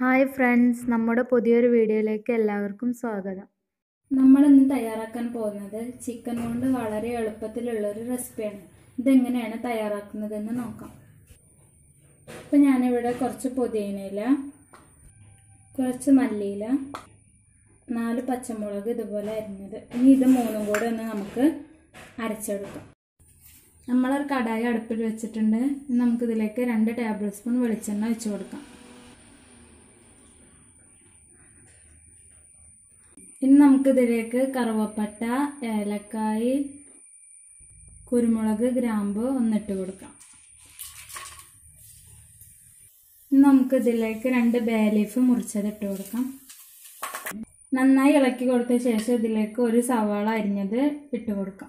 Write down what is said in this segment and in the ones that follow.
hi friends നമ്മുടെ പുതിയൊരു വീഡിയോയിലേക്ക് എല്ലാവർക്കും സ്വാഗതം നമ്മൾ ഇന്ന് തയ്യാറാക്കാൻ പോകുന്നത് ചിക്കൻ കൊണ്ട് വളരെ എളുപ്പത്തിലുള്ള ഒരു റെസിപ്പിയാണ് ഇതെങ്ങനെയാണ് തയ്യാറാക്കുന്നതെന്ന് നോക്കാം ഇപ്പം ഞാനിവിടെ കുറച്ച് പുതിനയില കുറച്ച് മല്ലിയില നാല് പച്ചമുളക് ഇതുപോലെ അരിഞ്ഞത് ഇനി ഇത് മൂന്നും കൂടെ ഒന്ന് നമുക്ക് അരച്ചെടുക്കാം നമ്മളൊരു കടായി അടുപ്പിൽ വെച്ചിട്ടുണ്ട് ഇനി നമുക്കിതിലേക്ക് രണ്ട് ടേബിൾ സ്പൂൺ വെളിച്ചെണ്ണ ഒഴിച്ചു കൊടുക്കാം ഇനി നമുക്കിതിലേക്ക് കറുവപ്പട്ട ഏലക്കായ് കുരുമുളക് ഗ്രാമ്പ് ഒന്നിട്ട് കൊടുക്കാം ഇനി നമുക്കിതിലേക്ക് രണ്ട് ബേ ലീഫ് മുറിച്ചത് ഇട്ട് കൊടുക്കാം നന്നായി ഇളക്കി കൊടുത്ത ശേഷം ഇതിലേക്ക് ഒരു സവാള അരിഞ്ഞത് ഇട്ട് കൊടുക്കാം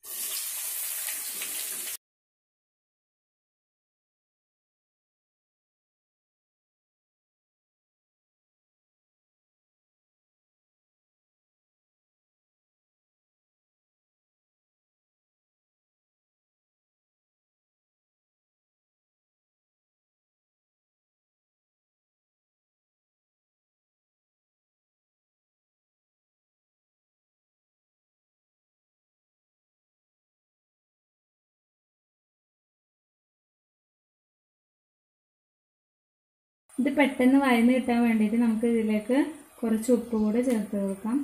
ഇത് പെട്ടെന്ന് വയന്ന് കിട്ടാൻ വേണ്ടിയിട്ട് നമുക്ക് ഇതിലേക്ക് കുറച്ച് ഉപ്പ് കൂടെ ചേർത്ത് കൊടുക്കാം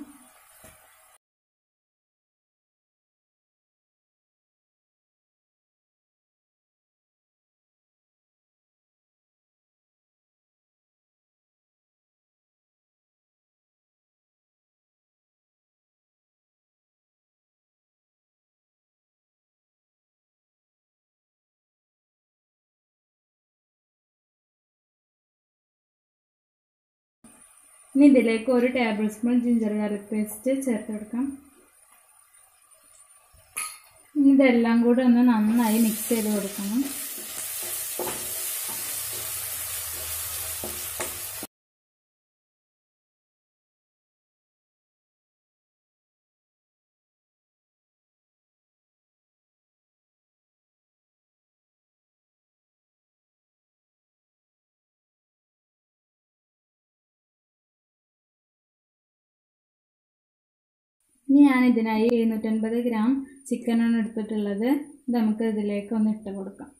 ഇനി ഇതിലേക്ക് ഒരു tablespoon ginger garlic paste ചേർത്ത് കൊടുക്കാം ഇനി ഇതെല്ലാം കൂടെ ഒന്ന് നന്നായി മിക്സ് ചെയ്ത് കൊടുക്കണം ഇനി ഞാൻ ഇതിനായി എഴുന്നൂറ്റൻപത് ഗ്രാം ചിക്കനാണ് എടുത്തിട്ടുള്ളത് ഇത് നമുക്ക് ഇതിലേക്ക് ഒന്ന് ഇട്ട് കൊടുക്കാം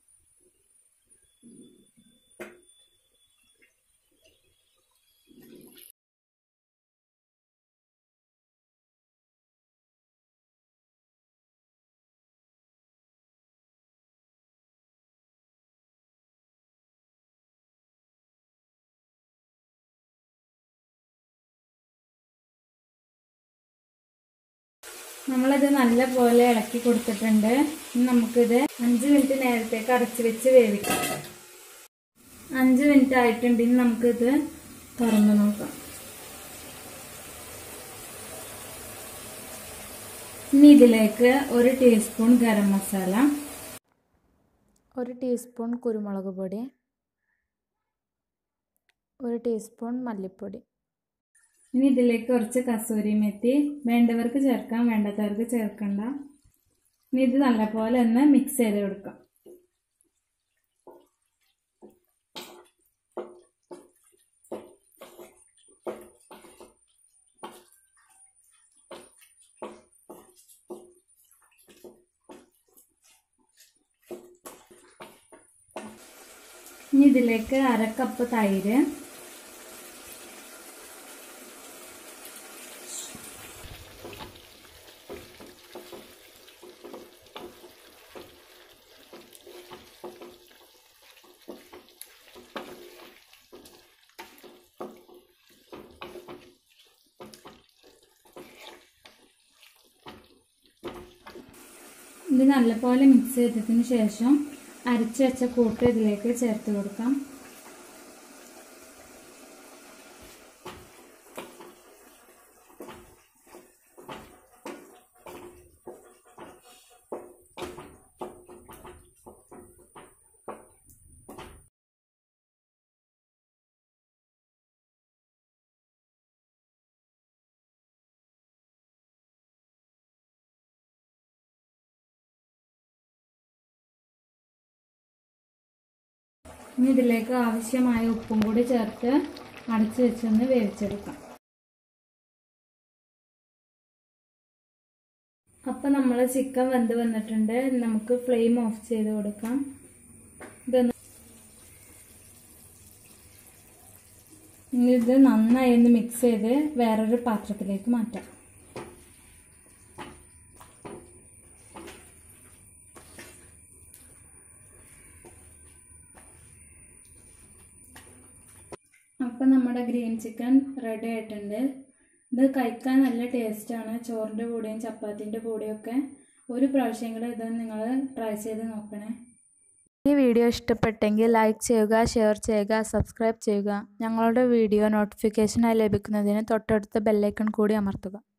നമ്മളത് നല്ല പോലെ ഇളക്കി കൊടുത്തിട്ടുണ്ട് ഇനി നമുക്കിത് അഞ്ച് മിനിറ്റ് നേരത്തേക്ക് അടച്ചു വെച്ച് വേവിക്കാം അഞ്ച് മിനിറ്റ് ആയിട്ടുണ്ട് ഇനി നമുക്കിത് തുറന്നു നോക്കാം ഇനി ഇതിലേക്ക് ഒരു ടീസ്പൂൺ ഗരം മസാല ഒരു ടീസ്പൂൺ കുരുമുളക് പൊടി ഒരു ടീസ്പൂൺ മല്ലിപ്പൊടി ഇനി ഇതിലേക്ക് കുറച്ച് കസൂരി മെത്തി വേണ്ടവർക്ക് ചേർക്കാം വേണ്ടാത്തവർക്ക് ചേർക്കണ്ട ഇനി ഇത് നല്ലപോലെ ഒന്ന് മിക്സ് ചെയ്ത് കൊടുക്കാം ഇനി ഇതിലേക്ക് അര കപ്പ് തൈര് ഇത് നല്ലപോലെ മിക്സ് ചെയ്തതിന് ശേഷം അരച്ച് വെച്ച കൂട്ട് ഇതിലേക്ക് ചേർത്ത് കൊടുക്കാം ഇനി ഇതിലേക്ക് ആവശ്യമായ ഉപ്പും കൂടി ചേർത്ത് അടച്ച് വെച്ചൊന്ന് വേവിച്ചെടുക്കാം അപ്പം നമ്മൾ ചിക്കൻ വെന്ത് വന്നിട്ടുണ്ട് നമുക്ക് ഫ്ലെയിം ഓഫ് ചെയ്ത് കൊടുക്കാം ഇതൊന്ന് ഇനി ഇത് നന്നായി ഒന്ന് മിക്സ് ചെയ്ത് വേറൊരു പാത്രത്തിലേക്ക് മാറ്റാം അപ്പം നമ്മുടെ ഗ്രീൻ ചിക്കൻ റെഡി ആയിട്ടുണ്ട് ഇത് കഴിക്കാൻ നല്ല ടേസ്റ്റാണ് ചോറിൻ്റെ കൂടെയും ചപ്പാത്തിൻ്റെ കൂടെയും ഒക്കെ ഒരു പ്രാവശ്യമെങ്കിലും ഇത് നിങ്ങൾ ട്രൈ ചെയ്ത് നോക്കണേ ഈ വീഡിയോ ഇഷ്ടപ്പെട്ടെങ്കിൽ ലൈക്ക് ചെയ്യുക ഷെയർ ചെയ്യുക സബ്സ്ക്രൈബ് ചെയ്യുക ഞങ്ങളുടെ വീഡിയോ നോട്ടിഫിക്കേഷനായി ലഭിക്കുന്നതിന് തൊട്ടടുത്ത ബെല്ലൈക്കൺ കൂടി അമർത്തുക